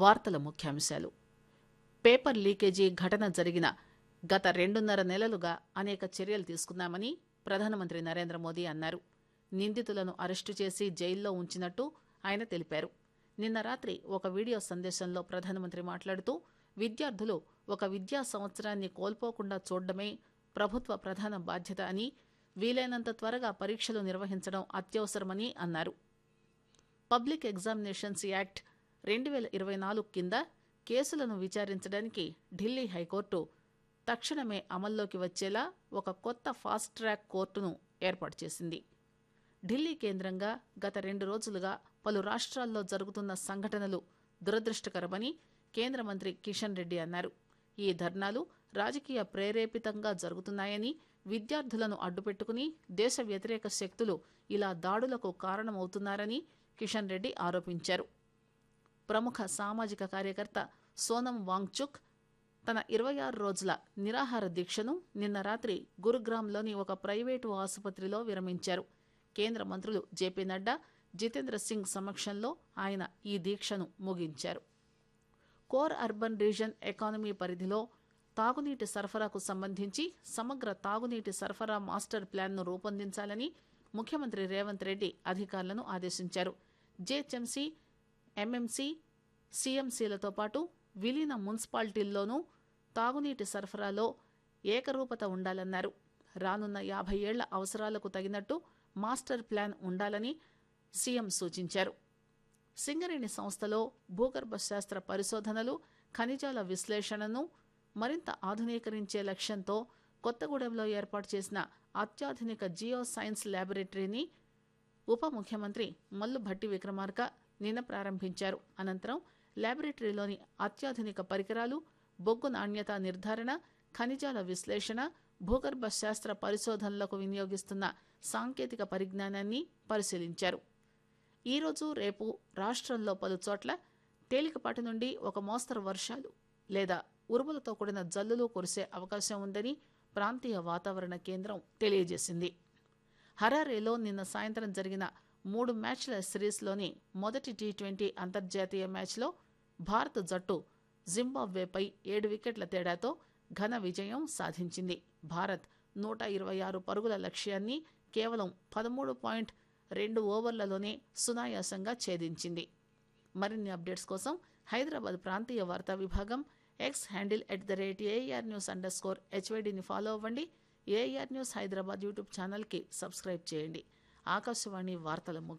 వార్తల ముఖ్యాంశాలు paper leakage ఘటన జరిగిన గత రెండున్నర నెలలుగా అనేక చర్యలు తీసుకున్నామని ప్రధానమంత్రి నరేంద్ర మోదీ అన్నారు నిందితులను అరెస్టు చేసి జైల్లో ఉంచినట్టు ఆయన తెలిపారు నిన్న రాత్రి ఒక వీడియో సందేశంలో ప్రధానమంత్రి మాట్లాడుతూ విద్యార్థులు ఒక విద్యా సంవత్సరాన్ని కోల్పోకుండా చూడడమే ప్రభుత్వ ప్రధాన బాధ్యత అని వీలైనంత త్వరగా పరీక్షలు నిర్వహించడం అత్యవసరమని అన్నారు పబ్లిక్ ఎగ్జామినేషన్స్ యాక్ట్ రెండు వేల ఇరవై నాలుగు కింద కేసులను విచారించడానికి ఢిల్లీ హైకోర్టు తక్షణమే అమల్లోకి వచ్చేలా ఒక కొత్త ఫాస్ట్ ట్రాక్ కోర్టును ఏర్పాటు చేసింది ఢిల్లీ కేంద్రంగా గత రెండు రోజులుగా పలు రాష్ట్రాల్లో జరుగుతున్న సంఘటనలు దురదృష్టకరమని కేంద్ర మంత్రి కిషన్ రెడ్డి అన్నారు ఈ ధర్నాలు రాజకీయ ప్రేరేపితంగా జరుగుతున్నాయని విద్యార్థులను అడ్డుపెట్టుకుని దేశ వ్యతిరేక శక్తులు ఇలా దాడులకు కారణమవుతున్నారని కిషన్ రెడ్డి ఆరోపించారు ప్రముఖ సామాజిక కార్యకర్త సోనం వాంగ్చుక్ తన ఇరవై ఆరు రోజుల నిరాహార దీక్షను నిన్న రాత్రి గురుగ్రామ్లోని ఒక ప్రైవేటు ఆసుపత్రిలో విరమించారు కేంద్ర మంత్రులు జేపీ నడ్డా జితేంద్ర సింగ్ సమక్షంలో ఆయన ఈ దీక్షను ముగించారు కోర్ అర్బన్ రీజన్ ఎకానమీ పరిధిలో తాగునీటి సరఫరాకు సంబంధించి సమగ్ర తాగునీటి సరఫరా మాస్టర్ ప్లాన్ను రూపొందించాలని ముఖ్యమంత్రి రేవంత్ రెడ్డి అధికారులను ఆదేశించారు జేహెచ్ఎంసీ ఎంఎంసీ సీఎంసీలతో పాటు విలీన మున్సిపాలిటీల్లోనూ తాగునీటి సరఫరాలో ఏకరూపత ఉండాలన్నారు రానున్న యాభై ఏళ్ల అవసరాలకు తగినట్టు మాస్టర్ ప్లాన్ ఉండాలని సీఎం సూచించారు సింగరేణి సంస్థలో భూగర్భ శాస్త్ర పరిశోధనలు ఖనిజాల విశ్లేషణను మరింత ఆధునీకరించే లక్ష్యంతో కొత్తగూడెంలో ఏర్పాటు చేసిన అత్యాధునిక జియో సైన్స్ ల్యాబొరేటరీని ఉప ముఖ్యమంత్రి మల్లు భట్టి విక్రమార్క నిన్న ప్రారంభించారు అనంతరం ల్యాబొరేటరీలోని అత్యాధునిక పరికరాలు బొగ్గు నాణ్యత నిర్ధారణ ఖనిజాల విశ్లేషణ భూగర్భ శాస్త్ర పరిశోధనలకు వినియోగిస్తున్న సాంకేతిక పరిజ్ఞానాన్ని పరిశీలించారు ఈరోజు రేపు రాష్ట్రంలో పలు చోట్ల తేలికపాటి నుండి ఒక మోస్తరు వర్షాలు లేదా ఉరుములతో కూడిన జల్లులు కురిసే అవకాశం ఉందని ప్రాంతీయ వాతావరణ కేంద్రం తెలియజేసింది హరారేలో నిన్న సాయంత్రం జరిగిన మూడు మ్యాచ్ల సిరీస్లోని మొదటి టీ ట్వంటీ అంతర్జాతీయ మ్యాచ్లో భారత జట్టు జింబాబ్వేపై ఏడు వికెట్ల తేడాతో ఘన విజయం సాధించింది భారత్ నూట ఇరవై ఆరు పరుగుల లక్ష్యాన్ని కేవలం పదమూడు పాయింట్ రెండు ఓవర్లలోనే సునాయాసంగా ఛేదించింది మరిన్ని అప్డేట్స్ కోసం హైదరాబాద్ ప్రాంతీయ వార్తా విభాగం X handle at the rate AR news under score హెచ్వైడిని ఫాలో అవ్వండి ఏఆర్ న్యూస్ హైదరాబాద్ యూట్యూబ్ ఛానల్కి సబ్స్క్రైబ్ చేయండి ఆకాశవాణి వార్తల